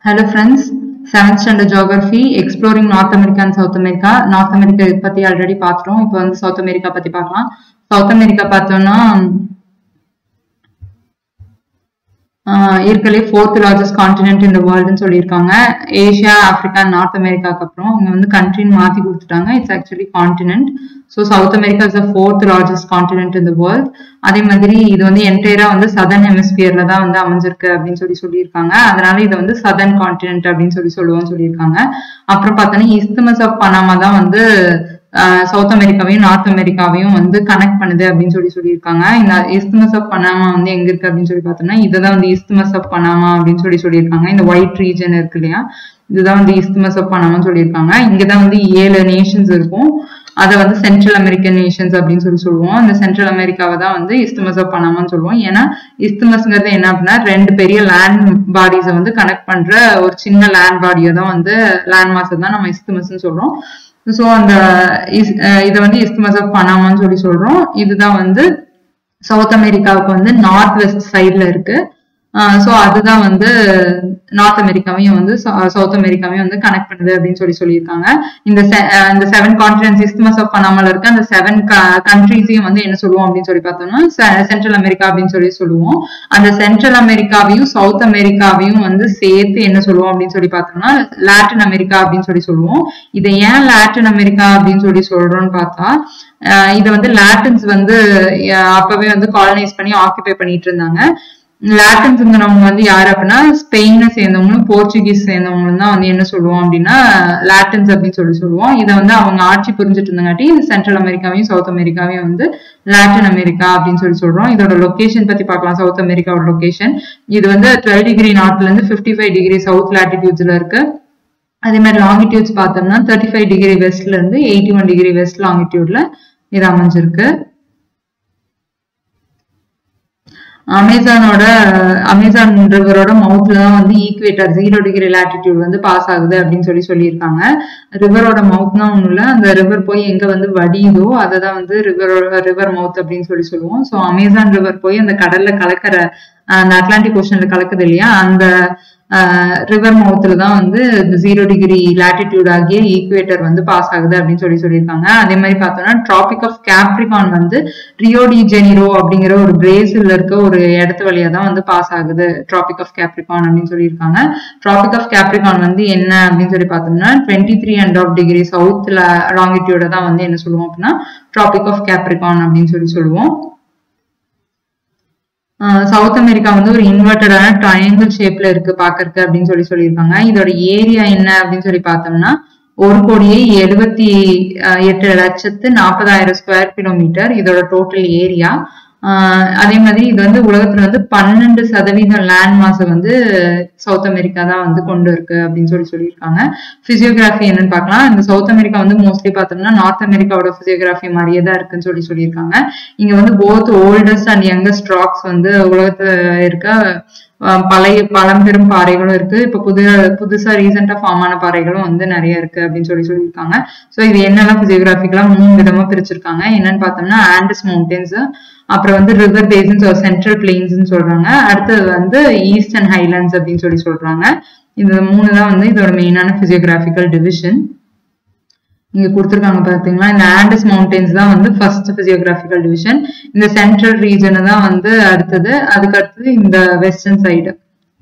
Hello friends, 7th standard geography exploring North America and South America. North America பத்தி already பார்த்துட்டோம் இப்போ வந்து south America பத்தி பார்க்கலாம் சவுத் அமெரிக்கா பார்த்தோம்னா இருக்கலே ஃபோர்த் லார்ஜஸ்ட் கான்டினென்ட் இந்த வேர்ல்டுன்னு சொல்லியிருக்காங்க ஏஷியா ஆப்பிரிக்கா நார்த் அமெரிக்காக்கு அப்புறம் இங்க வந்து கண்ட்ரின்னு மாத்தி கொடுத்துட்டாங்க it's actually continent so South America is the fourth largest continent இந்த வேர்ல்ட் அதே மாதிரி இது வந்து என்டையரா வந்து சதர்ன் ஹெமிஸ்பியர்ல தான் வந்து அமைஞ்சிருக்கு அப்படின்னு சொல்லி சொல்லியிருக்காங்க அதனால இதை வந்து சதர்ன் கான்டினென்ட் அப்படின்னு சொல்லி சொல்லுவோம்னு சொல்லியிருக்காங்க அப்புறம் பார்த்தோன்னா இஸ்தமஸ் ஆஃப் பனாமா தான் வந்து சவுத் அமெரிக்காவையும் நார்த் அமெரிக்காவையும் வந்து கனெக்ட் பண்ணுது அப்படின்னு சொல்லி சொல்லியிருக்காங்க இந்த இஸ்தமஸ் ஆஃப் பனாமா வந்து எங்க இருக்கு அப்படின்னு சொல்லி பார்த்தோம்னா இதுதான் வந்து இஸ்தமஸ் ஆஃப் பனாமா அப்படின்னு சொல்லி சொல்லியிருக்காங்க இந்த ஒயிட் ரீஜன் இருக்கு இல்லையா இதுதான் வந்து இஸ்தமஸ் ஆஃப் பனாமான்னு சொல்லியிருக்காங்க இங்கதான் வந்து ஏழு நேஷன்ஸ் இருக்கும் அதை வந்து சென்ட்ரல் அமெரிக்கன் நேஷன்ஸ் அப்படின்னு சொல்லி சொல்லுவோம் இந்த சென்ட்ரல் அமெரிக்காவை தான் வந்து இஸ்தமஸ் ஆஃப் பனாமான்னு சொல்லுவோம் ஏன்னா இஸ்தமஸ்ங்கிறது என்ன அப்படின்னா ரெண்டு பெரிய லேண்ட் பாடிஸை வந்து கனெக்ட் பண்ற ஒரு சின்ன லேண்ட் பாடியை தான் வந்து லேண்ட் மாஸை தான் நம்ம இஸ்தமஸ்ன்னு சொல்றோம் ஸோ அந்த இதை வந்து இஸ்தமஸ் ஆஃப் பனாமான்னு சொல்லி சொல்றோம் இதுதான் வந்து சவுத் அமெரிக்காவுக்கு வந்து நார்த் வெஸ்ட் சைட்ல இருக்கு ஸோ அதுதான் வந்து நார்த் அமெரிக்காவையும் வந்து சவுத் அமெரிக்காவையும் வந்து கனெக்ட் பண்ணுது அப்படின்னு சொல்லி சொல்லியிருக்காங்க இந்த இந்த seven continents isthmus of Panama இருக்க அந்த செவன் கண்ட்ரீஸையும் வந்து என்ன சொல்லுவோம் அப்படின்னு சொல்லி பார்த்தோம்னா சென்ட்ரல் அமெரிக்கா அப்படின்னு சொல்லி சொல்லுவோம் அந்த சென்ட்ரல் அமெரிக்காவையும் சவுத் அமெரிக்காவையும் வந்து சேர்த்து என்ன சொல்லுவோம் அப்படின்னு சொல்லி பார்த்தோம்னா லாட்டின் அமெரிக்கா அப்படின்னு சொல்லி சொல்லுவோம் இதை ஏன் லாட்டின் அமெரிக்கா அப்படின்னு சொல்லி சொல்றோம்னு பார்த்தா இதை வந்து லாட்டின்ஸ் வந்து அப்பவே வந்து காலனைஸ் பண்ணி ஆக்குபை பண்ணிட்டு இருந்தாங்க லாட்டின்ஸுங்கிறவங்க வந்து யாரு அப்படின்னா ஸ்பெயினை சேர்ந்தவங்களும் போர்ச்சுகீஸ் சேர்ந்தவங்களும் தான் வந்து என்ன சொல்லுவோம் அப்படின்னா லாட்டின்ஸ் அப்படின்னு சொல்லி சொல்லுவோம் இதை வந்து அவங்க ஆட்சி புரிஞ்சுட்டு இருந்தங்காட்டி சென்ட்ரல் அமெரிக்காவையும் சவுத் அமெரிக்காவையும் வந்து லாட்டின் அமெரிக்கா அப்படின்னு சொல்லி சொல்றோம் இதோட லொகேஷன் பத்தி பார்க்கலாம் சவுத் அமெரிக்காவோட லொகேஷன் இது வந்து டுவெல் டிகிரி நார்த்ல இருந்து பிப்டி ஃபைவ் டிகிரி சவுத் லாட்டிடியூட்ஸ்ல இருக்கு அதே மாதிரி லாங்கிடியூட்ஸ் பார்த்தோம்னா தேர்ட்டி ஃபைவ் டிகிரி வெஸ்ட்ல இருந்து எயிட்டி ஒன் டிகிரி வெஸ்ட் லாங்கிடியூட்ல இது அமைஞ்சிருக்கு அமேசானோட அமேசான் ரிவரோட மவுத்ல தான் வந்து ஈக்குவேட்டர் ஜீரோ டிகிரி லாட்டிடியூட் வந்து பாஸ் ஆகுது அப்படின்னு சொல்லி சொல்லியிருக்காங்க ரிவரோட மவுத்னா ஒன்றும் இல்லை அந்த ரிவர் போய் எங்க வந்து வடியுதோ அதை தான் வந்து ரிவரோட ரிவர் மவுத் அப்படின்னு சொல்லி சொல்லுவோம் ஸோ அமேசான் ரிவர் போய் அந்த கடல்ல கலக்கிற அந்த அட்லாண்டிக் ஓஷன்ல கலக்குது இல்லையா அந்த ரிவர் மவுத்துல தான் வந்து ஜீரோ டிகிரி லாட்டிடியூட் ஆகிய ஈக்குவேட்டர் வந்து பாஸ் ஆகுது அப்படின்னு சொல்லி சொல்லியிருக்காங்க அதே மாதிரி பார்த்தோம்னா டிராபிக் ஆஃப் கேப்ரிகான் வந்து ரியோடி ஜெனிரோ அப்படிங்கிற ஒரு பிரேசில்ல இருக்க ஒரு இடத்து வழியா தான் வந்து பாஸ் ஆகுது டிராபிக் ஆஃப் கேப்ரிகான் அப்படின்னு சொல்லியிருக்காங்க டிராபிக் ஆஃப் கேப்ரிகான் வந்து என்ன அப்படின்னு சொல்லி பார்த்தோம்னா twenty three and half degree south longitude தான் வந்து என்ன சொல்லுவோம் அப்படின்னா டிராபிக் ஆஃப் கேப்ரிகான் அப்படின்னு சொல்லி சொல்லுவோம் சவுத் அமெரிக்கா வந்து ஒரு இன்வெர்டடான ட்ரையாங்கிள் ஷேப்ல இருக்கு பாக்குறதுக்கு அப்படின்னு சொல்லி சொல்லியிருக்காங்க இதோட ஏரியா என்ன அப்படின்னு சொல்லி பார்த்தோம்னா ஒரு கோடியே எழுபத்தி எட்டு லட்சத்து நாற்பதாயிரம் ஸ்கொயர் கிலோமீட்டர் இதோட டோட்டல் ஏரியா அதே மாதிரி இது வந்து உலகத்துல வந்து பன்னெண்டு சதவீதம் லேண்ட் மாசை வந்து சவுத் அமெரிக்கா தான் வந்து கொண்டு இருக்கு அப்படின்னு சொல்லி சொல்லியிருக்காங்க பிசியோகிராஃபி என்னன்னு பார்க்கலாம் இந்த சவுத் அமெரிக்கா வந்து மோஸ்ட்லி பார்த்தோம்னா நார்த் அமெரிக்காவோட பிசியோகிராஃபி மாதிரியே தான் இருக்குன்னு சொல்லி சொல்லியிருக்காங்க இங்க வந்து both oldest and youngest rocks வந்து உலகத்துல இருக்க பழைய பழம்பெரும் பாறைகளும் இருக்கு இப்ப புது புதுசா ரீசெண்டா ஃபார்ம் ஆன பாறைகளும் வந்து நிறைய இருக்கு அப்படின்னு சொல்லி சொல்லியிருக்காங்க ஸோ இது என்னெல்லாம் பிசியோகிராஃபிக்கலா மூணு விதமா பிரிச்சிருக்காங்க என்னன்னு பார்த்தோம்னா ஆண்டஸ் மவுண்டன்ஸ் அப்புறம் வந்து ரிவர் பேசின்ஸ் ஒரு சென்ட்ரல் பிளெயின்ஸ்னு சொல்றாங்க அடுத்தது வந்து ஈஸ்டர்ன் ஹைலாண்ட்ஸ் அப்படின்னு சொல்லி சொல்றாங்க இந்த மூணு தான் வந்து இதோட மெயினான பிசியோகிராபிக்கல் டிவிஷன் இங்க கொடுத்துருக்காங்க பாத்தீங்களா இந்த ஆண்டஸ் மவுண்டன்ஸ் தான் வந்து ஃபர்ஸ்ட் பிசியோகிராபிக்கல் டிவிஷன் இந்த சென்ட்ரல் ரீஜன் தான் வந்து அடுத்தது அதுக்கு அடுத்தது இந்த வெஸ்டர்ன் சைடு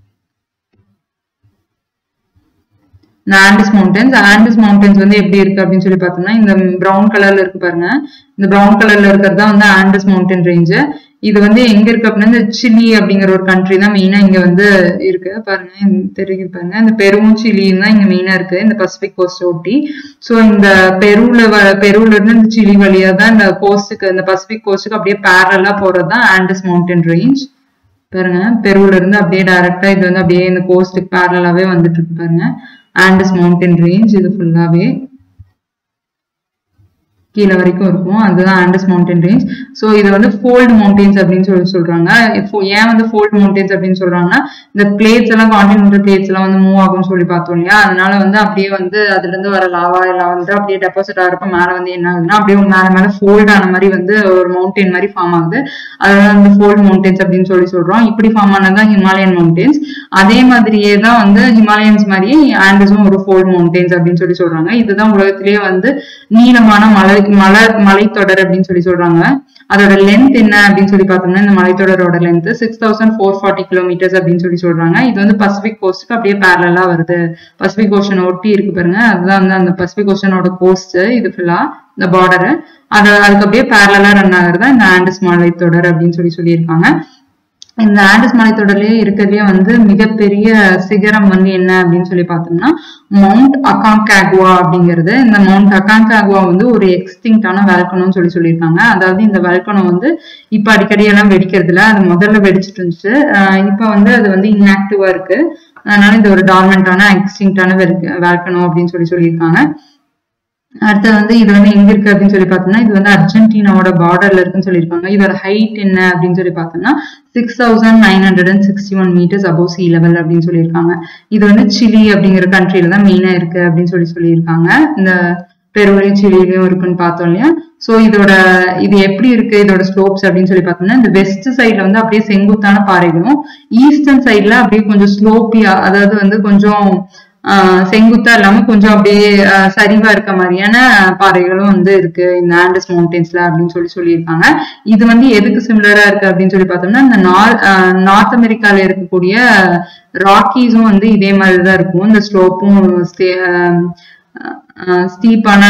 இந்த ஆண்டஸ் மவுண்டன்ஸ் ஆண்டஸ் மவுண்டன்ஸ் வந்து எப்படி இருக்கு அப்படின்னு சொல்லி பார்த்தோம்னா இந்த ப்ரௌன் கலர்ல இருக்கு பாருங்க இந்த ப்ரௌன் கலர்ல இருக்கிறது தான் வந்து ஆண்டஸ் மவுண்டன் ரேஞ்சு இது வந்து எங்க இருக்கு அப்படின்னா இந்த சிலி அப்படிங்கிற ஒரு கண்ட்ரி தான் மெயினா இங்க வந்து இருக்கு பாருங்க தெரியுது பாருங்க இந்த பெருவும் சிலியும் தான் இங்க மெயினா இருக்கு இந்த பசிபிக் கோஸ்ட் ஒட்டி ஸோ இந்த பெருவுல பெருவுல இருந்து இந்த சிலி வழியா தான் இந்த கோஸ்டுக்கு இந்த பசிபிக் கோஸ்டுக்கு அப்படியே பேரலா போறது தான் ஆண்டஸ் மவுண்டன் ரேஞ்ச் பாருங்க பெருவுல இருந்து அப்படியே டைரக்டா இது வந்து அப்படியே இந்த கோஸ்டுக்கு பேரலாவே வந்துட்டு இருக்கு பாருங்க ஆண்டஸ் மவுண்டன் ரேஞ்ச் இது ஃபுல்லாவே கீழே வரைக்கும் இருக்கும் அதுதான் ஆண்டஸ் மவுண்டன் ரேஞ்ச் ஸோ இது வந்து ஃபோல்டு மவுண்டன்ஸ் அப்படின்னு சொல்லி சொல்றாங்க இப்போ ஏன் வந்து ஃபோல்டு மவுண்டன்ஸ் அப்படின்னு சொல்றாங்கன்னா இந்த பிளேட்ஸ் எல்லாம் கான்டினென்டல் பிளேட்ஸ் எல்லாம் வந்து மூவ் ஆகும்னு சொல்லி பார்த்தோம் இல்லையா அதனால வந்து அப்படியே வந்து அதுல இருந்து வர லாவா எல்லாம் வந்து அப்படியே டெபாசிட் ஆகிறப்ப மேல வந்து என்ன ஆகுதுன்னா அப்படியே மேல மேல ஃபோல்ட் ஆன மாதிரி வந்து ஒரு மவுண்டன் மாதிரி ஃபார்ம் ஆகுது அதெல்லாம் வந்து ஃபோல்ட் மவுண்டன்ஸ் அப்படின்னு சொல்லி சொல்றோம் இப்படி ஃபார்ம் ஆனதுதான் ஹிமாலயன் மவுண்டன்ஸ் அதே மாதிரியே தான் வந்து ஹிமாலயன்ஸ் மாதிரியே ஆண்டஸும் ஒரு ஃபோல்ட் மவுண்டன்ஸ் அப்படின்னு சொல்லி சொல்றாங்க இதுதான் உலகத்திலேயே வந்து நீளமான மலை மலை மலைத்தொடர் அப்படின்னு சொல்லி சொல்றாங்க அதோட லென்த் என்ன அப்படின்னு சொல்லி பார்த்தோம்னா இந்த மலைத்தொடரோட length six thousand four forty kilometres அப்படின்னு சொல்லி சொல்றாங்க இது வந்து பசிபிக் கோஸ்ட்டுக்கு அப்படியே பேரலா வருது பசிபிக் ஓஷன் ஒட்டி இருக்கு பாருங்க அதுதான் வந்து அந்த பசிபிக் ஓஷனோட கோஸ்ட் இது ஃபுல்லா இந்த பார்டர் அது அதுக்கு அப்படியே பேரலா ரன் ஆகுறது இந்த ஆண்டஸ் மலைத்தொடர் அப்படின்னு சொல்லி சொல்லியிருக்காங்க இந்த ஆண்டஸ் மலைத்தொடர்லயே இருக்கிறதுலயே வந்து மிகப்பெரிய சிகரம் வந்து என்ன அப்படின்னு சொல்லி பார்த்தோம்னா மவுண்ட் அகாங்காகுவா அப்படிங்கிறது இந்த மவுண்ட் அகாங்காகுவா வந்து ஒரு எக்ஸ்டிங்டான வேல்கனோன்னு சொல்லி சொல்லியிருக்காங்க அதாவது இந்த வேல்கனோ வந்து இப்ப அடிக்கடி எல்லாம் வெடிக்கிறது இல்ல அது முதல்ல வெடிச்சிட்டு இருந்துச்சு ஆஹ் இப்ப வந்து அது வந்து இன்ஆக்டிவா இருக்கு அதனால இது ஒரு டார்மெண்டான எக்ஸ்டிங்டான வேல்கனோ அப்படின்னு சொல்லி சொல்லியிருக்காங்க அடுத்து வந்து இது வந்து எங்க இருக்கு அப்படின்னு சொல்லி பார்த்தோம்னா இது வந்து அர்ஜென்டினாவோட பார்டர்ல இருக்குன்னு சொல்லியிருக்காங்க இதோட ஹைட் என்ன அப்படின்னு சொல்லி பார்த்தோம்னா six thousand nine hundred and sixty one metres above sea level அப்படின்னு சொல்லியிருக்காங்க இது வந்து சிலி அப்படிங்கிற கண்ட்ரில தான் மெயினா இருக்கு அப்படின்னு சொல்லி சொல்லியிருக்காங்க இந்த பெருவழி சிலிலையும் இருக்குன்னு பார்த்தோம் இல்லையா சோ இதோட இது எப்படி இருக்கு இதோட ஸ்லோப்ஸ் அப்படின்னு சொல்லி பார்த்தோம்னா இந்த வெஸ்ட் சைட்ல வந்து அப்படியே செங்குத்தான பாறைகளும் ஈஸ்டர்ன் சைட்ல அப்படியே கொஞ்சம் ஸ்லோப்பியா அதாவது வந்து கொஞ்சம் ஆஹ் செங்குத்தா இல்லாம கொஞ்சம் அப்படியே ஆஹ் சரிவா இருக்க மாதிரியான பாறைகளும் வந்து இருக்கு இந்த ஆண்டஸ் மவுண்டன்ஸ்ல அப்படின்னு சொல்லி சொல்லியிருக்காங்க இது வந்து எதுக்கு சிமிலரா இருக்கு அப்படின்னு சொல்லி பார்த்தோம்னா இந்த நார்த் நார்த் அமெரிக்கால இருக்கக்கூடிய ராக்கீஸும் வந்து இதே மாதிரி தான் இருக்கும் இந்த ஸ்லோப்பும் ஸ்டீப்பான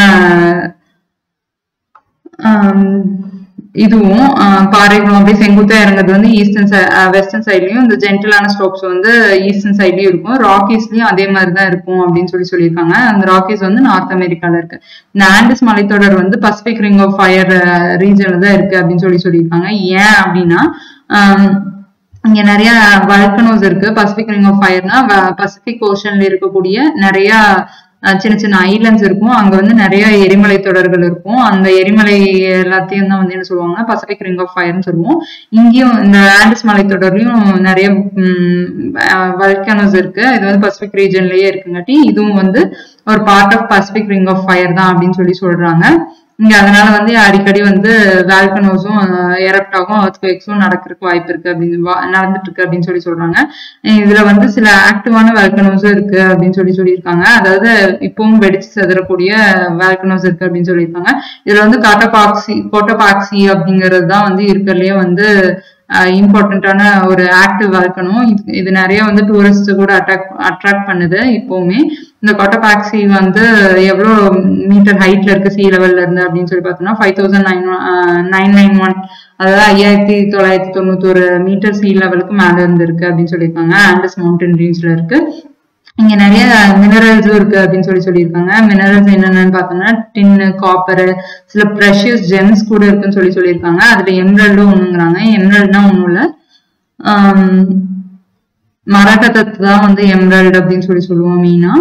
இதுவும் ஆஹ் பாறைகளும் அப்படியே செங்குத்தா இறங்குறது வந்து ஈஸ்டர்ன் வெஸ்டர்ன் சைட்லயும் இந்த ஜென்டலான ஸ்லோப்ஸ் வந்து ஈஸ்டர்ன் சைட்லயும் இருக்கும் ராக்கீஸ்லயும் அதே மாதிரி தான் இருக்கும் அப்படின்னு சொல்லி சொல்லியிருக்காங்க அந்த ராக்கீஸ் வந்து நார்த் அமெரிக்கால இருக்கு இந்த ஆண்டஸ் மலைத்தொடர் வந்து பசிபிக் ரிங் ஆஃப் ஃபயர் ரீஜன்ல தான் இருக்கு அப்படின்னு சொல்லி சொல்லியிருக்காங்க ஏன் அப்படின்னா ஆஹ் இங்க நிறைய வல்கனோஸ் இருக்கு பசிபிக் ரிங் ஆஃப் ஃபயர்னா பசிபிக் ஓஷன்ல இருக்கக்கூடிய நிறைய அஹ் சின்ன சின்ன ஐலண்ட்ஸ் இருக்கும் அங்க வந்து நிறைய எரிமலை தொடர்கள் இருக்கும் அந்த எரிமலை எல்லாத்தையும் தான் வந்து என்ன சொல்லுவாங்கன்னா பசிபிக் ரிங் ஆஃப் ஃபயர்னு சொல்லுவோம் இங்கேயும் இந்த ஆண்டஸ் மலை தொடர்லயும் நிறைய வல்கனோஸ் இருக்கு இது வந்து பசிபிக் ரீஜன்லயே இருக்குங்காட்டி இதுவும் வந்து ஒரு part of Pacific ring of fire தான் அப்படின்னு சொல்லி சொல்றாங்க இங்க அதனால வந்து அடிக்கடி வந்து வேல்கனோஸும் எரப்ட் ஆகும் அர்த்குவேக்ஸும் நடக்கிறதுக்கு வாய்ப்பு இருக்கு அப்படின்னு வா- நடந்துட்டு இருக்கு அப்படின்னு சொல்லி சொல்றாங்க இதுல வந்து சில ஆக்டிவான வேல்கனோஸும் இருக்கு அப்படின்னு சொல்லி சொல்லியிருக்காங்க அதாவது இப்பவும் வெடிச்சு செதறக்கூடிய வேல்கனோஸ் இருக்கு அப்படின்னு சொல்லியிருக்காங்க இதுல வந்து காட்டபாக்சி கோட்டபாக்சி அப்படிங்கிறது தான் வந்து இருக்கிறதுலயே வந்து இம்பார்ட்டன்டான ஒரு ஆக்டிவ் இருக்கணும் இது இது நிறைய வந்து டூரிஸ்ட் கூட அட்ராக்ட் அட்ராக்ட் பண்ணுது இப்பவுமே இந்த கொட்டபாக்சி வந்து எவ்வளோ மீட்டர் ஹைட்ல இருக்கு சி லெவல்ல இருந்து அப்படின்னு சொல்லி பார்த்தோம்னா five thousand nine nine nine one அதாவது ஐயாயிரத்தி தொள்ளாயிரத்தி தொண்ணூத்தொரு மீட்டர் சி லெவலுக்கு மேல இருந்து இருக்கு அப்படின்னு சொல்லியிருக்காங்க ஆண்டஸ் மவுண்டன் ரேஞ்ச்ல இருக்கு இங்க நிறைய மினரல்ஸும் இருக்கு அப்படின்னு சொல்லி சொல்லியிருக்காங்க மினரல்ஸ் என்னென்னு பார்த்தோம்னா டின்னு காப்பர் சில ப்ரெஷியஸ் ஜெம்ஸ் கூட இருக்குன்னு சொல்லி சொல்லியிருக்காங்க அதுல எம்ரல்டும் ஒண்ணுங்கிறாங்க எம்ரல்ட்னா ஒண்ணும் இல்ல ஆம், மரகதத்தை தான் வந்து எம்ரல்ட் அப்படின்னு சொல்லி சொல்லுவோம் மெயினா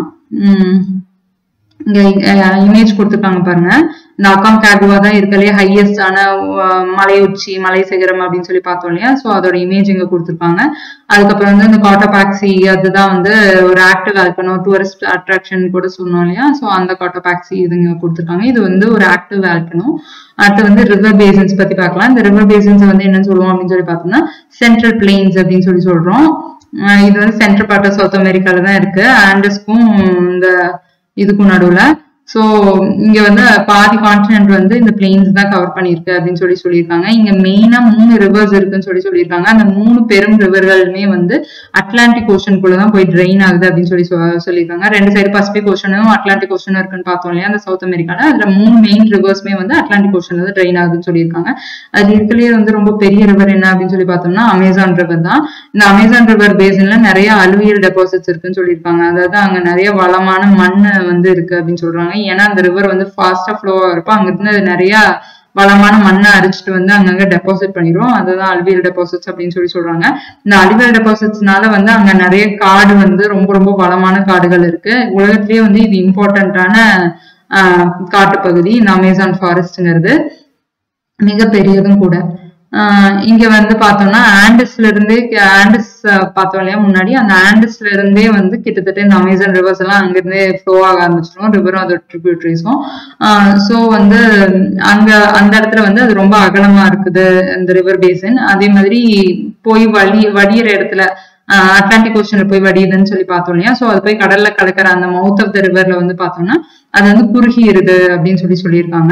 இங்க இமேஜ் கொடுத்துருக்காங்க பாருங்க இந்த அக்காம் கேகுவா தான் இருக்கலையே ஹையஸ்டான மலை உச்சி மலை சிகரம் அப்படின்னு சொல்லி பார்த்தோம் இல்லையா ஸோ அதோட இமேஜ் இங்க கொடுத்துருக்காங்க அதுக்கப்புறம் வந்து இந்த காட்டோபாக்சி அதுதான் வந்து ஒரு ஆக்டிவ் இருக்கணும் டூரிஸ்ட் அட்ராக்ஷன் கூட சொன்னோம் இல்லையா ஸோ அந்த காட்டோபாக்சி இதுங்க கொடுத்துருக்காங்க இது வந்து ஒரு ஆக்டிவ் இருக்கணும் அடுத்து வந்து ரிவர் பேசன்ஸ் பத்தி பார்க்கலாம் இந்த ரிவர் பேசன்ஸ் வந்து என்னன்னு சொல்லுவோம் அப்படின்னு சொல்லி பார்த்தோம்னா சென்ட்ரல் பிளெயின்ஸ் அப்படின்னு சொல்லி சொல்றோம் அஹ் இது வந்து சென்ட்ரல் பார்ட் ஆஃப் சவுத் அமெரிக்கால தான் இருக்கு ஆண்டஸ்க்கும் இந்த இதுக்கும் நடுவுல சோ இங்க வந்து பாதி கான்டினென்ட் வந்து இந்த பிளெயின்ஸ் தான் கவர் பண்ணிருக்கு அப்படின்னு சொல்லி சொல்லியிருக்காங்க இங்க மெயினா மூணு ரிவர்ஸ் இருக்குன்னு சொல்லி சொல்லியிருக்காங்க அந்த மூணு பெரும் ரிவர்களுமே வந்து அட்லாண்டிக் ஓஷனுக்குள்ள தான் போய் ட்ரெயின் ஆகுது அப்படின்னு சொல்லி சொ- சொல்லியிருக்காங்க ரெண்டு சைடு பசிபிக் ஓஷனும் அட்லாண்டிக் ஓஷனும் இருக்குன்னு பார்த்தோம் இல்லையா அந்த சவுத் அமெரிக்கால அதுல மூணு மெயின் ரிவர்ஸ்மே வந்து அட்லாண்டிக் ஓஷன்ல தான் ட்ரெயின் ஆகுதுன்னு சொல்லியிருக்காங்க அது இருக்கிறதுலயே வந்து ரொம்ப பெரிய ரிவர் என்ன அப்படின்னு சொல்லி பார்த்தோம்னா அமேசான் ரிவர் தான் இந்த அமேசான் ரிவர் பேசின்ல நிறைய அலுவியல் டெபாசிட்ஸ் இருக்குன்னு சொல்லியிருக்காங்க அதாவது அங்க நிறைய வளமான மண் வந்து இருக்கு அப்படின்னு சொல்றாங்க ஏன்னா அந்த ரிவர் வந்து ஃபாஸ்டா ஃப்ளோ ஆகிறப்ப அங்க இருந்து அது நிறைய வளமான மண்ணை அரிச்சிட்டு வந்து அங்கங்க டெபாசிட் பண்ணிரும் அதுதான் அலுவியல் டெபாசிட்ஸ் அப்படின்னு சொல்லி சொல்றாங்க இந்த அலுவியல் டெபாசிட்ஸ்னால வந்து அங்க நிறைய காடு வந்து ரொம்ப ரொம்ப வளமான காடுகள் இருக்கு உலகத்திலேயே வந்து இது இம்பார்ட்டன்டான காட்டுப்பகுதி இந்த அமேசான் ஃபாரஸ்ட்ங்கிறது மிக பெரியதும் கூட ஆஹ் இங்க வந்து பார்த்தோம்னா ஆண்டஸ்ல இருந்தே ஆண்டஸ் பார்த்தோம் இல்லையா முன்னாடி அந்த ஆண்டஸ்ல இருந்தே வந்து கிட்டத்தட்ட இந்த அமேசான் ரிவர்ஸ் எல்லாம் அங்கிருந்தே ஃப்ளோ ஆக ஆரம்பிச்சிடும் ரிவரும் அதோட ட்ரிபியூட்டரிஸும் ஸோ வந்து அங்க அந்த இடத்துல வந்து அது ரொம்ப அகலமா இருக்குது இந்த ரிவர் பேசின் அதே மாதிரி போய் வழி வடியிற இடத்துல அட்லாண்டிக் ஓஷன்ல போய் வடியுதுன்னு சொல்லி பார்த்தோம் இல்லையா ஸோ அது போய் கடல்ல கலக்கிற அந்த மவுத் ஆஃப் த ரிவர்ல வந்து பார்த்தோம்னா அது வந்து குறுகிருது அப்படின்னு சொல்லி சொல்லியிருக்காங்க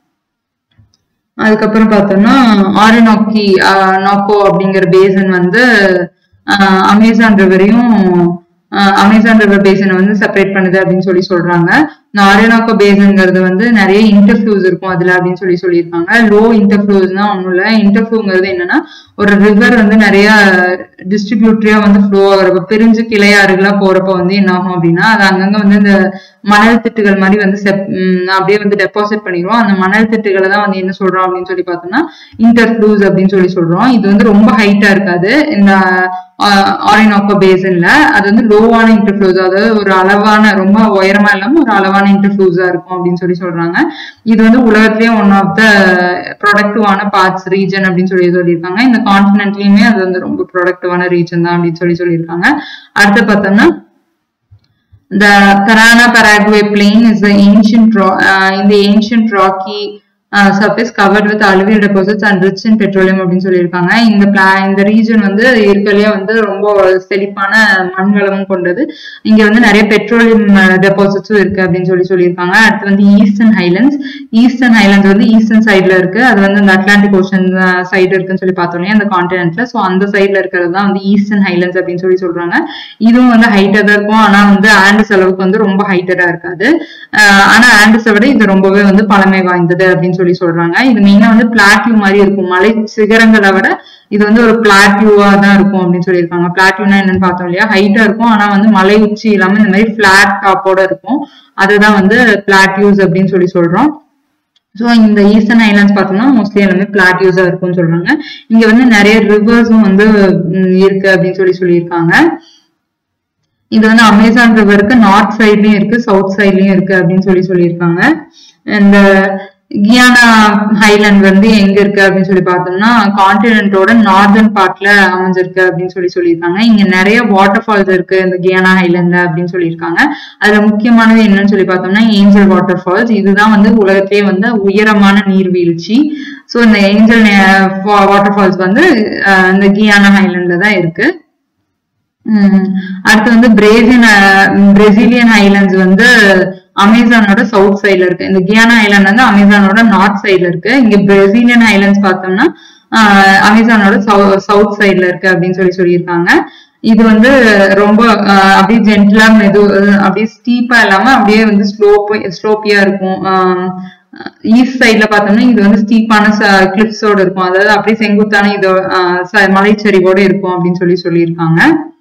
அதுக்கப்புறம் பார்த்தோம்னா ஆரினாக்கி நாக்கோ அப்படிங்கிற பேசன் வந்து அமேசான் ரிவரையும் அமேசான் ரிவர் பேசனை வந்து செப்பரேட் பண்ணுது அப்படின்னு சொல்லி சொல்றாங்க இந்த ஆரினாக்கோ பேசன்ங்கிறது வந்து நிறைய இன்டர்ஃப்ளூஸ் இருக்கும் அதுல அப்படின்னு சொல்லி சொல்லியிருக்காங்க லோ இன்டர்ஃப்ளூஸ்னா ஒன்றும் இல்லை இன்டர்ஃப்ளூங்கிறது என்னன்னா ஒரு ரிவர் வந்து நிறைய டிஸ்ட்ரிபியூட்டரியா வந்து ஃப்ளோ ஆகுறப்ப பிரிஞ்சு கிளையாறுகளா போறப்ப வந்து என்ன ஆகும் அப்படின்னா அது அங்கங்க வந்து இந்த மணல் திட்டுகள் மாதிரி வந்து செப் அப்படியே வந்து டெபாசிட் பண்ணிடுவோம் அந்த மணல் திட்டுகளை தான் வந்து என்ன சொல்றோம் அப்படின்னு சொல்லி பார்த்தோம்னா இன்டர்ஃப்ளூஸ் அப்படின்னு சொல்லி சொல்றோம் இது வந்து ரொம்ப ஹைட்டா இருக்காது இந்த ஆரினாக்கோ பேசன்ல அது வந்து லோவான இன்டர்ஃப்ளூஸ் அதாவது ஒரு அளவான ரொம்ப உயரமா இல்லாம ஒரு அளவான இன்டர்ஃப்ளூஸா இருக்கும் அப்படின்னு சொல்லி சொல்றாங்க இது வந்து உலகத்திலேயே ஒன் ஆஃப் த ப்ரொடக்டிவான பார்ட்ஸ் ரீஜன் அப்படின்னு சொல்லி சொல்லியிருக்காங்க இந்த கான்டினென்ட்லயுமே அது வந்து ரொம்ப ப்ரொடக்டிவான ரீஜன் தான் அப்படின்னு சொல்லி சொல்லியிருக்காங்க அடுத்து பார்த்தோம்னா The Parana Paraguay plain is the ancient ro- uh, in the ancient rocky uh, surface covered with alluvial deposits and rich in petroleum அப்படின்னு சொல்லியிருக்காங்க இந்த பிளா இந்த ரீஜன் வந்து இருக்கலையே வந்து ரொம்ப செழிப்பான மண் வளமும் கொண்டது இங்க வந்து நிறைய பெட்ரோலியம் டெபாசிட்ஸும் இருக்கு அப்படின்னு சொல்லி சொல்லியிருக்காங்க அடுத்து வந்து ஈஸ்டர்ன் ஹைலண்ட்ஸ் ஈஸ்டர்ன் ஹைலண்ட்ஸ் வந்து ஈஸ்டர்ன் சைட்ல இருக்கு அது வந்து இந்த அட்லாண்டிக் ஓஷன் சைடு இருக்குன்னு சொல்லி பார்த்தோம் இல்லையா அந்த கான்டினென்ட்ல ஸோ அந்த சைட்ல இருக்கிறது தான் வந்து ஈஸ்டர்ன் ஹைலண்ட்ஸ் அப்படின்னு சொல்லி சொல்றாங்க இதுவும் வந்து ஹைட்டா தான் இருக்கும் ஆனா வந்து ஆண்டஸ் அளவுக்கு வந்து ரொம்ப ஹைட்டடா இருக்காது ஆஹ் ஆனா ஆண்டஸை விட இது ரொம்பவே வந்து பழமை வாய்ந்தது அப்படின்னு சொல்லி சொல்றாங்க இது மெயினா வந்து பிளாட்யூ மாதிரி இருக்கும் மலை சிகரங்களை விட இது வந்து ஒரு பிளாட்யூவா தான் இருக்கும் அப்படின்னு சொல்லியிருக்காங்க பிளாட்யூனா என்னன்னு பார்த்தோம் இல்லையா ஹைட்டா இருக்கும் ஆனா வந்து மலை உச்சி இல்லாம இந்த மாதிரி பிளாட் டாப்போட இருக்கும் அதுதான் வந்து பிளாட்யூஸ் அப்படின்னு சொல்லி சொல்றோம் ஸோ இந்த ஈஸ்டர்ன் ஐலாண்ட்ஸ் பார்த்தோம்னா மோஸ்ட்லி எல்லாமே பிளாட்யூஸா இருக்கும்னு சொல்றாங்க இங்க வந்து நிறைய ரிவர்ஸும் வந்து ம், இருக்கு அப்படின்னு சொல்லி சொல்லியிருக்காங்க இது வந்து அமேசான் ரிவருக்கு நார்த் சைட்லயும் இருக்கு சவுத் சைட்லயும் இருக்கு அப்படின்னு சொல்லி சொல்லியிருக்காங்க இந்த கியானா ஹைலாண்ட் வந்து எங்க இருக்கு அப்படின்னு சொல்லி பார்த்தோம்னா கான்டினென்ட்டோட நார்தர்ன் பார்ட்ல அமைஞ்சிருக்கு அப்படின்னு சொல்லி சொல்லியிருக்காங்க இங்க நிறைய வாட்டர் ஃபால்ஸ் இருக்கு இந்த கியானா ஹைலாண்ட்ல அப்படின்னு சொல்லியிருக்காங்க அதுல முக்கியமானது என்னன்னு சொல்லி பார்த்தோம்னா ஏஞ்சல் வாட்டர் ஃபால்ஸ் இதுதான் வந்து உலகத்திலேயே வந்து உயரமான நீர்வீழ்ச்சி ஸோ இந்த ஏஞ்சல் வாட்டர் ஃபால்ஸ் வந்து அஹ், இந்த கியானா ஹைலாண்ட்ல தான் இருக்கு உம் அடுத்து வந்து பிரேசின் பிரேசிலியன் ஐலாண்ட்ஸ் வந்து அமேசானோட சவுத் சைடுல இருக்கு இந்த கியானா ஐலாண்ட் வந்து அமேசானோட நார்த் சைடுல இருக்கு இங்க பிரேசிலியன் ஐலாண்ட்ஸ் பார்த்தோம்னா ஆஹ் அமேசானோட சவுத் சைடுல இருக்கு அப்படின்னு சொல்லி சொல்லியிருக்காங்க இது வந்து ரொம்ப ஆஹ் அப்படியே ஜென்டிலா மெது அப்படியே ஸ்டீப்பா இல்லாம அப்படியே வந்து ஸ்லோப் ஸ்லோப்பியா இருக்கும் ஈஸ்ட் சைட்ல பார்த்தோம்னா இது வந்து ஸ்டீப்பான கிளிப்ஸோட இருக்கும் அதாவது அப்படியே செங்குத்தான இதோ ஆஹ் ச- மலைச்சரிவோட இருக்கும் அப்படின்னு சொல்லி சொல்லியிருக்காங்க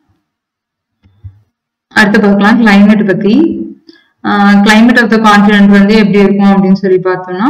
அடுத்து பார்க்கலாம் climate பத்தி climate ஆஃப் த கான்டினென்ட் வந்து எப்படி இருக்கும் அப்படின்னு சொல்லி பார்த்தோம்னா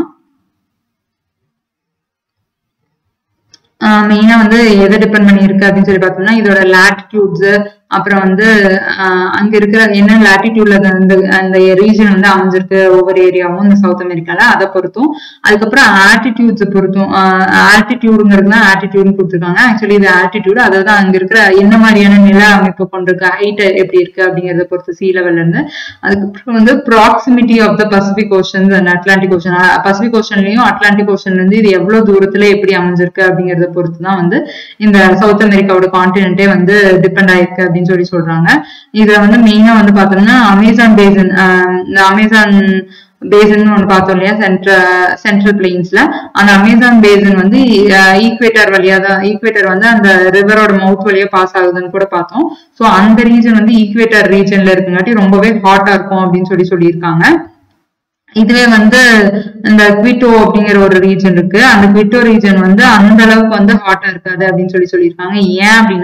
மெயினா வந்து எதை டிபெண்ட் பண்ணி இருக்கு அப்படின்னு சொல்லி பார்த்தோம்னா இதோட லாட்டிடியூட்ஸ் அப்புறம் வந்து ஆஹ் அங்க இருக்கிற என்ன லாட்டிடியூட்ல அந்த அந்த ரீஜன் வந்து அமைஞ்சிருக்கு ஒவ்வொரு ஏரியாவும் இந்த சவுத் அமெரிக்கால அதை பொறுத்தும் அதுக்கப்புறம் ஆல்டிடியூட்ஸ் பொறுத்தும் ஆல்டிடியூடுங்கிறது தான் ஆல்டிடியூட்னு கொடுத்துருக்காங்க ஆக்சுவலி இது ஆல்டிடியூட் அதாவது அங்க இருக்கிற என்ன மாதிரியான நில அமைப்பு கொண்டிருக்கு ஹைட் எப்படி இருக்கு அப்படிங்கறத பொறுத்து சீ லெவல்ல இருந்து அதுக்கப்புறம் வந்து proximity of the Pacific oceans and Atlantic ocean Pacific ஓஷன்லயும் அட்லாண்டிக் ஓஷன்ல இருந்து இது எவ்வளவு தூரத்துல எப்படி அமைஞ்சிருக்கு அப்படிங்கறத பொறுத்து தான் வந்து இந்த சவுத் அமெரிக்காவோட கான்டினென்ட்டே வந்து டிபெண்ட் ஆயிருக்கு அப்படின்னு சொல்லி சொல்றாங்க இதுல வந்து மெயினா வந்து பார்த்தோம்னா அமேசான் பேசன் இந்த அமேசான் பேசன் ஒன்று பார்த்தோம் இல்லையா சென்ட்ரல் சென்ட்ரல் பிளெயின்ஸ்ல அந்த அமேசான் பேசன் வந்து ஈக்குவேட்டர் வழியா தான் ஈக்குவேட்டர் வந்து அந்த ரிவரோட மவுத் வழியா பாஸ் ஆகுதுன்னு கூட பார்த்தோம் ஸோ அந்த ரீஜன் வந்து ஈக்குவேட்டர் ரீஜன்ல இருக்குங்காட்டி ரொம்பவே ஹாட்டா இருக்கும் அப்படின்னு சொல்லி சொல்லியிருக்காங்க இதுவே வந்து இந்த குவிட்டோ அப்படிங்கிற ஒரு ரீஜன் இருக்கு அந்த குவிட்டோ ரீஜன் வந்து அந்த அளவுக்கு வந்து ஹாட்டா இருக்காது அப்படின்னு சொல்லி சொல்லியிருக்காங்க ஏன் அப்படின்னா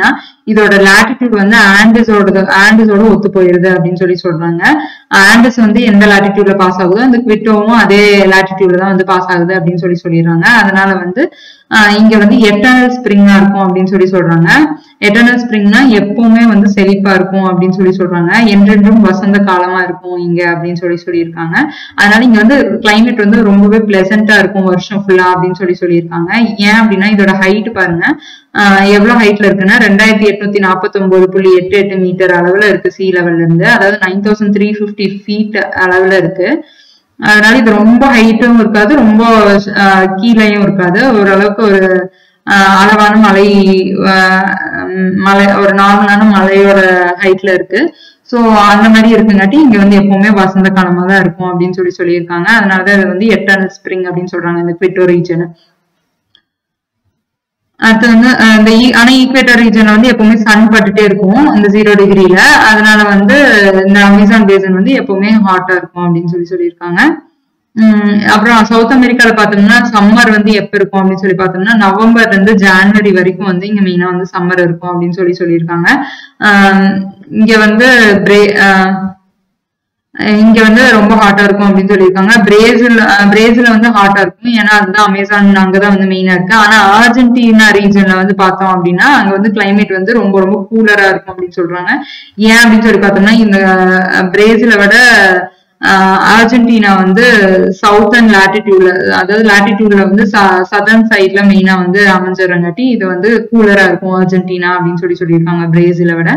இதோட லாட்டிடியூட் வந்து ஆண்டிஸோட ஆண்டிஸோட ஒத்து போயிருது அப்படின்னு சொல்லி சொல்றாங்க ஆண்டிஸ் வந்து எந்த லாட்டிடியூட்ல பாஸ் ஆகுதோ அந்த குவிட்டோவும் அதே லாட்டிடியூட்ல தான் வந்து பாஸ் ஆகுது அப்படின்னு சொல்லி சொல்லிடுறாங்க அதனால வந்து ஆஹ் இங்க வந்து எட்டர்னல் ஸ்ப்ரிங்கா இருக்கும் அப்படின்னு சொல்லி சொல்றாங்க எட்டர்னல் ஸ்ப்ரிங்னா எப்பவுமே வந்து செழிப்பா இருக்கும் அப்படின்னு சொல்லி சொல்றாங்க என்றென்றும் வசந்த காலமா இருக்கும் இங்க அப்படின்னு சொல்லி சொல்லியிருக்காங்க அதனால இங்க வந்து கிளைமேட் வந்து ரொம்பவே பிளசண்டா இருக்கும் வருஷம் ஃபுல்லா அப்படின்னு சொல்லி சொல்லியிருக்காங்க ஏன் அப்படின்னா இதோட ஹைட் பாருங்க ஆஹ் எவ்வளவு ஹைட்ல இருக்குன்னா ரெண்டாயிரத்தி எட்நூத்தி நாற்பத்தி ஒன்பது புள்ளி எட்டு எட்டு மீட்டர் அளவுல இருக்கு சி லெவல்ல இருந்து அதாவது nine thousand three fifty feet அளவுல இருக்கு அதனால இது ரொம்ப ஹைட்டும் இருக்காது ரொம்ப ஆஹ் கீழேயும் இருக்காது ஓரளவுக்கு ஒரு ஆஹ் அளவான மலை ஆஹ் உம் மலை ஒரு நார்மலான மலையோட ஹைட்ல இருக்கு சோ அந்த மாதிரி இருக்குங்காட்டி இங்க வந்து எப்பவுமே வசந்த காலமா தான் இருக்கும் அப்படின்னு சொல்லி சொல்லியிருக்காங்க அதனாலதான் இது வந்து எட்டர்னல் ஸ்ப்ரிங் அப்படின்னு சொல்றாங்க இந்த குவிட்டோ ரீஜன் அடுத்து வந்து அஹ் இந்த ஈ- ஆனா ஈக்குவேட்டர் ரீஜன்ல வந்து எப்பவுமே சன் பட்டுட்டே இருக்கும் இந்த ஜீரோ டிகிரில அதனால வந்து இந்த அமேசான் பேசன் வந்து எப்பவுமே ஹாட்டா இருக்கும் அப்படின்னு சொல்லி சொல்லியிருக்காங்க உம் அப்புறம் சவுத் அமெரிக்கால பார்த்தோம்னா சம்மர் வந்து எப்ப இருக்கும் அப்படின்னு சொல்லி பார்த்தோம்னா நவம்பர்ல இருந்து ஜான்வரி வரைக்கும் வந்து இங்க மெயினா வந்து சம்மர் இருக்கும் அப்படின்னு சொல்லி சொல்லியிருக்காங்க ஆஹ் இங்க வந்து பிரே ஆஹ் இங்க வந்து ரொம்ப ஹாட்டா இருக்கும் அப்படின்னு சொல்லியிருக்காங்க பிரேசில் அஹ் பிரேசில்ல வந்து ஹாட்டா இருக்கும் ஏன்னா அதுதான் அமேசான் அங்கதான் வந்து மெயினா இருக்கு ஆனா அர்ஜென்டினா ரீஜன்ல வந்து பார்த்தோம் அப்படின்னா அங்க வந்து கிளைமேட் வந்து ரொம்ப ரொம்ப கூலரா இருக்கும் அப்படின்னு சொல்றாங்க ஏன் அப்படின்னு சொல்லி பார்த்தோம்னா இந்த அஹ், பிரேசிலை விட ஆஹ், அர்ஜென்டினா வந்து சவுத்தர்ன் லாட்டிடியூட்ல அதாவது லாட்டிடியூட்ல வந்து சதர்ன் சைட்ல மெயினா வந்து அமைஞ்சிடறங்காட்டி இது வந்து கூலரா இருக்கும் அர்ஜென்டினா அப்படின்னு சொல்லி சொல்லியிருக்காங்க பிரேசிலை விட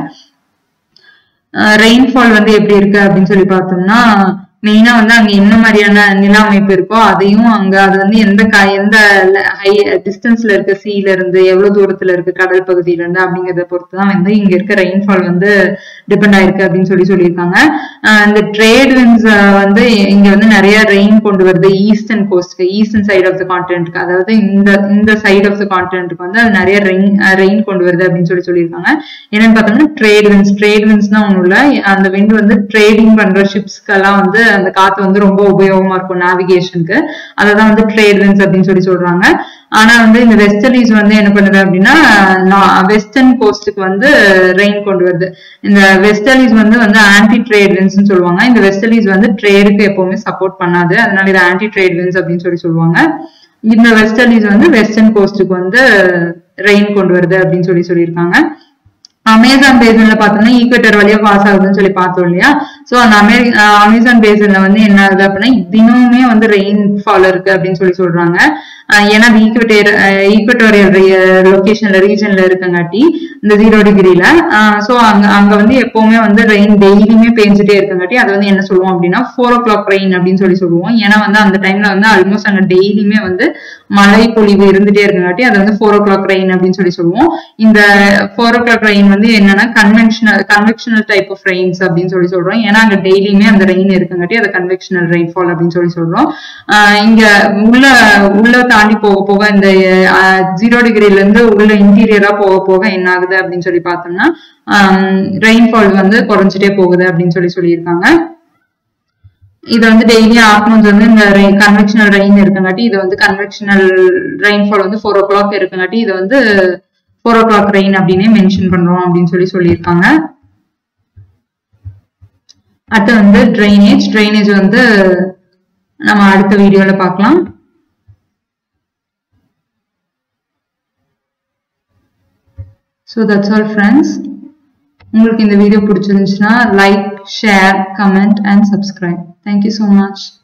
ரெயின்ஃபால் வந்து எப்படி இருக்கு அப்படின்னு சொல்லி பார்த்தோம்னா மெயினா வந்து அங்க என்ன மாதிரியான நில அமைப்பு இருக்கோ அதையும் அங்க அது வந்து எந்த க எந்த ஹை டிஸ்டன்ஸ்ல இருக்கு சீல இருந்து எவ்வளவு தூரத்துல இருக்கு கடல் பகுதியில இருந்து அப்படிங்கறத பொறுத்து தான் வந்து இங்க இருக்க ரெயின்ஃபால் வந்து டிபெண்ட் ஆயிருக்கு அப்படின்னு சொல்லி சொல்லியிருக்காங்க ஆஹ் இந்த ட்ரேட் வின்ஸ் வந்து இங்க வந்து நிறைய ரெயின் கொண்டு வருது ஈஸ்டர்ன் கோஸ்ட்க்கு ஈஸ்டர்ன் சைட் ஆஃப் த கான்டினென்ட்க்கு அதாவது இந்த இந்த சைட் ஆஃப் த கான்டினென்ட்க்கு வந்து அது நிறைய ரெயின் ரெயின் கொண்டு வருது அப்படின்னு சொல்லி சொல்லியிருக்காங்க என்னன்னு பார்த்தோம்னா ட்ரேட் வின்ஸ் ட்ரேட் வின்ஸ்னா ஒண்ணும் இல்ல அந்த விண்ட் வந்து ட்ரேடிங் பண்ற ஷிப்ஸ்க்கெல்லாம் வந்து அந்த காத்து வந்து ரொம்ப உபயோகமா இருக்கும் நேவிகேஷனுக்கு அததான் வந்து ட்ரேட் வின்ஸ் அப்படின்னு சொல்லி சொல்றாங்க ஆனா வந்து இந்த வெஸ்டர்லீஸ் வந்து என்ன பண்ணுது அப்படின்னா வெஸ்டர்ன் கோஸ்டுக்கு வந்து ரெயின் கொண்டு வருது இந்த வெஸ்டர்லீஸ் வந்து வந்து ஆன்டி ட்ரேட் வின்ஸ்னு சொல்லுவாங்க இந்த வெஸ்டர்லீஸ் வந்து ட்ரேடுக்கு எப்பவுமே சப்போர்ட் பண்ணாது அதனால இது ஆன்டி ட்ரேட் வின்ஸ் அப்படின்னு சொல்லி சொல்லுவாங்க இந்த வெஸ்டர்லீஸ் வந்து வெஸ்டர்ன் கோஸ்டுக்கு வந்து ரெயின் கொண்டு வருது அப்படின்னு சொல்லி சொல்லியிருக்காங்க அமேசான் பேசன்ல பார்த்தோம்னா ஈக்குவேட்டர் வழியா பாஸ் ஆகுதுன்னு சொல்லி பார்த்தோம் இல்லையா சோ அந்த அமே அஹ் அமேசான் பேசன்ல வந்து என்ன ஆகுது அப்படின்னா தினமுமே வந்து ரெயின் ஃபால் இருக்கு அப்படின்னு சொல்லி சொல்றாங்க அஹ் ஏன்னா அது ஈக்குவேட்டர் ஈக்குவேட்டோரியல் லொகேஷன்ல ரீஜன்ல இருக்கங்காட்டி இந்த ஜீரோ டிகிரில சோ அங்க அங்க வந்து எப்பவுமே வந்து ரெயின் டெய்லியுமே பேஞ்சிட்டே இருக்கங்காட்டி அது வந்து என்ன சொல்லுவோம் அப்படின்னா ஃபோர் ஓ கிளாக் ரெயின் அப்படின்னு சொல்லி சொல்லுவோம் ஏன்னா வந்து அந்த டைம்ல வந்து ஆல்மோஸ்ட் அங்க டெய்லியுமே வந்து மழை பொழிவு இருந்துட்டே இருக்கங்காட்டி அது வந்து ஃபோர் ஓ கிளாக் ரெயின் அப்படின்னு சொல்லி சொல்லுவோம் இந்த ஃபோர் ஓ கிளாக் ரெயின் வந்து என்னன்னா conventional convectional type of rains அப்படின்னு சொல்லி சொல்றோம் ஏன்னா அங்க டெய்லியுமே அந்த ரெயின் இருக்கங்காட்டி அது கன்வெக்ஷனல் ரெயின்ஃபால் அப்படின்னு சொல்லி சொல்றோம் ஆஹ் இங்க உள்ள உள்ள தாண்டி போக போக இந்த ஜீரோ டிகிரில இருந்து உள்ள இன்டீரியரா போக போக என்ன ஆகுது அப்படின்னு சொல்லி பார்த்தோம்னா ரெயின்ஃபால் வந்து குறைஞ்சிட்டே போகுது அப்படின்னு சொல்லி சொல்லியிருக்காங்க இது வந்து டெய்லி ஆஃப்டர்நூன்ஸ் வந்து இந்த கன்வெக்ஷனல் ரெயின் இருக்கங்காட்டி இது வந்து கன்வெக்ஷனல் ரெயின்ஃபால் வந்து ஃபோர் ஓ கிளாக் இருக்கங்காட்டி இது வந்து ஃபோர் ஓ கிளாக் ரெயின் அப்படின்னே மென்ஷன் பண்றோம் அப்படின்னு சொல்லி சொல்லியிருக்காங்க அடுத்து வந்து ட்ரைனேஜ் ட்ரைனேஜ் வந்து நம்ம அடுத்த வீடியோல பார்க்கலாம் ஸோ தட்ஸ் ஆல் ஃப்ரெண்ட்ஸ் உங்களுக்கு இந்த வீடியோ பிடிச்சிருந்துச்சுன்னா like share comment and subscribe thank you so much